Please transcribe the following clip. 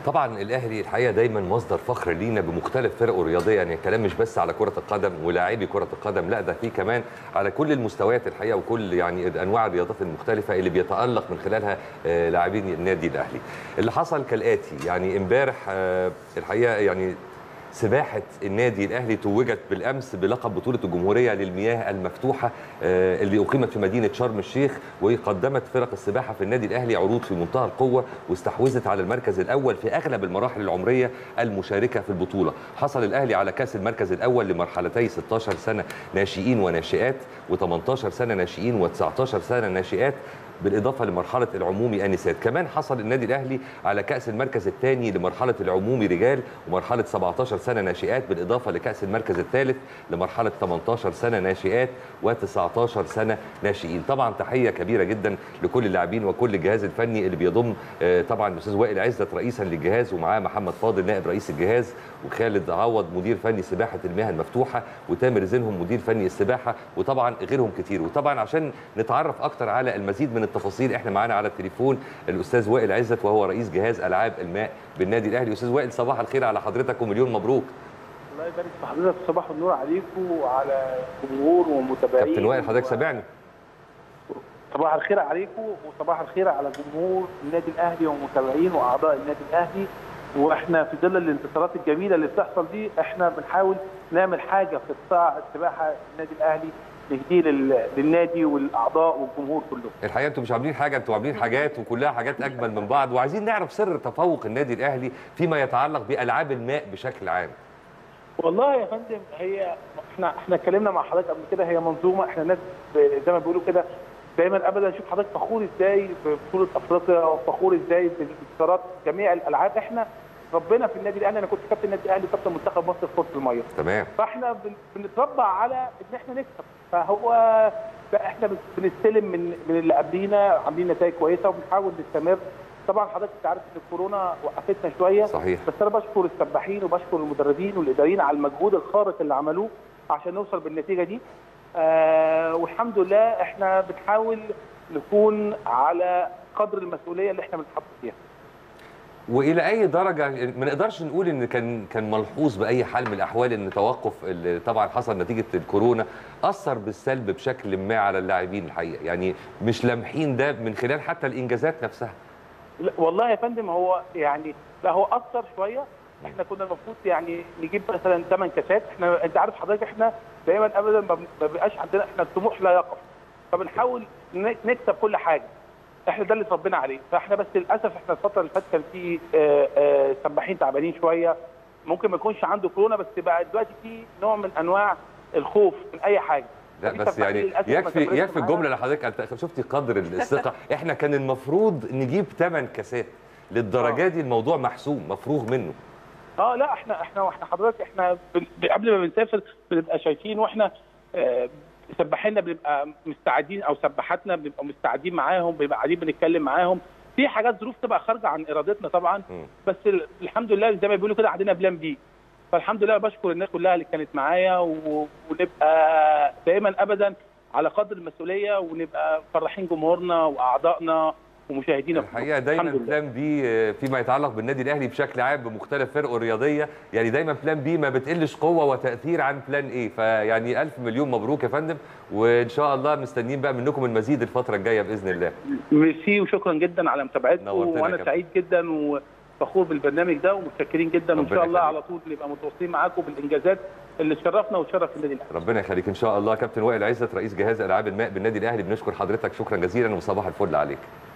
طبعا الاهلي الحقيقه دايما مصدر فخر لينا بمختلف فرقه الرياضيه يعني الكلام مش بس على كره القدم ولاعبي كره القدم لا ده في كمان على كل المستويات الحقيقه وكل يعني انواع الرياضات المختلفه اللي بيتالق من خلالها آه، لاعبين النادي الاهلي اللي حصل كالاتي يعني امبارح آه، الحقيقه يعني سباحة النادي الأهلي توجت بالأمس بلقب بطولة الجمهورية للمياه المفتوحة آه، اللي أقيمت في مدينة شرم الشيخ وقدمت فرق السباحة في النادي الأهلي عروض في منتهى القوة واستحوذت على المركز الأول في أغلب المراحل العمرية المشاركة في البطولة حصل الأهلي على كأس المركز الأول لمرحلتي 16 سنة ناشئين وناشئات و18 سنة ناشئين و19 سنة ناشئات بالاضافه لمرحله العمومي انسات كمان حصل النادي الاهلي على كاس المركز الثاني لمرحله العمومي رجال ومرحله 17 سنه ناشئات بالاضافه لكاس المركز الثالث لمرحله 18 سنه ناشئات و19 سنه ناشئين طبعا تحيه كبيره جدا لكل اللاعبين وكل الجهاز الفني اللي بيضم آه، طبعا الاستاذ وائل عزت رئيسا للجهاز ومعاه محمد فاضل نائب رئيس الجهاز وخالد عوض مدير فني سباحه المياه المفتوحه وتامر زينهم مدير فني السباحه وطبعا غيرهم كتير وطبعا عشان نتعرف اكتر على المزيد من التفاصيل احنا معانا على التليفون الاستاذ وائل عزت وهو رئيس جهاز العاب الماء بالنادي الاهلي استاذ وائل صباح الخير على حضرتك ومليون مبروك الله يبارك في حضرتك صباح النور عليكم وعلى الجمهور ومتابعين كابتن وائل حضرتك سامعني صباح الخير عليكم وصباح الخير على جمهور النادي الاهلي ومتابعين واعضاء النادي الاهلي واحنا في ظل الانتصارات الجميله اللي بتحصل دي احنا بنحاول نعمل حاجه في قطاع السباحه النادي الاهلي نهديه لل- للنادي والاعضاء والجمهور كله الحقيقه انتوا مش عاملين حاجه انتوا عاملين حاجات وكلها حاجات اجمل من بعض وعايزين نعرف سر تفوق النادي الاهلي فيما يتعلق بالعاب الماء بشكل عام والله يا فندم هي احنا احنا اتكلمنا مع حضرتك قبل كده هي منظومه احنا ناس ب- زي ما بيقولوا كده دايما ابدا شوف حضرتك فخور ازاي ببطوله افريقيا وفخور ازاي بانتصارات جميع الالعاب احنا ربنا في النادي الاهلي انا كنت كابتن النادي الاهلي وكابتن منتخب مصر في كره الميه تمام فاحنا بن- بنتربى على ان احنا نكسب فهو لا احنا بن- بنستلم من من اللي قبلينا عاملين نتائج كويسه وبنحاول نستمر طبعا حضرتك انت عارف ان الكورونا وقفتنا شويه صحيح بس انا بشكر السباحين وبشكر المدربين والاداريين على المجهود الخارق اللي عملوه عشان نوصل بالنتيجه دي آه والحمد لله احنا بنحاول نكون على قدر المسؤوليه اللي احنا بنتحط فيها والى اي درجه ما نقدرش نقول ان كان كان ملحوظ باي حال من الاحوال ان توقف اللي طبعا حصل نتيجه الكورونا اثر بالسلب بشكل ما على اللاعبين الحقيقه يعني مش لامحين ده من خلال حتى الانجازات نفسها لا والله يا فندم هو يعني لا هو اثر شويه احنا كنا المفروض يعني نجيب مثلا ثمان كاسات احنا انت عارف حضرتك احنا دايما ابدا ما بن- ما بيبقاش عندنا احنا الطموح لا يقف فبنحاول ن- نكسب كل حاجه احنا ده اللي اتربينا عليه فاحنا بس للاسف احنا الفتره اللي فاتت كان في آه، آه، سباحين تعبانين شويه ممكن ما يكونش عنده كورونا بس بقى دلوقتي في نوع من انواع الخوف من اي حاجه لا ففي بس سباحين يعني للأسف ما يكفي كملوش يكفي معانا. الجمله اللي حضرتك قلتها شفتي قدر الثقه احنا كان المفروض نجيب 8 كاسات للدرجه دي الموضوع محسوم مفروغ منه اه لا احنا احنا واحنا حضرتك احنا بن- قبل ما بنسافر بنبقى شايفين واحنا آه، سباحيننا بنبقى مستعدين او سباحاتنا بنبقى مستعدين معاهم بنبقى قاعدين بنتكلم معاهم في حاجات ظروف تبقى خارجه عن ارادتنا طبعا مم. بس ال- الحمد لله زي ما بيقولوا كده عندنا بلان بي فالحمد لله بشكر الناس كلها اللي كانت معايا و- ونبقى دائما ابدا على قدر المسؤوليه ونبقى فرحين جمهورنا واعضائنا ومشاهدينا كلهم. الحقيقه دايما الحمد لله. بلان بي آه، فيما يتعلق بالنادي الاهلي بشكل عام بمختلف فرقه الرياضيه يعني دايما بلان بي ما بتقلش قوه وتاثير عن بلان ايه فيعني الف مليون مبروك يا فندم وان شاء الله مستنيين بقى منكم المزيد الفتره الجايه باذن الله ميرسي وشكرا جدا على متابعتكم نورتنا يا وانا كابتن. سعيد جدا وفخور بالبرنامج ده ومتشكرين جدا وان ربنا شاء الله يخليك. على طول نبقى متواصلين معاكم بالانجازات اللي تشرفنا وتشرف النادي الاهلي ربنا يخليك ان شاء الله كابتن وائل عزت رئيس جهاز العاب الماء بالنادي الاهلي بنشكر حضرتك شكرا جزيلا وصباح الفل عليك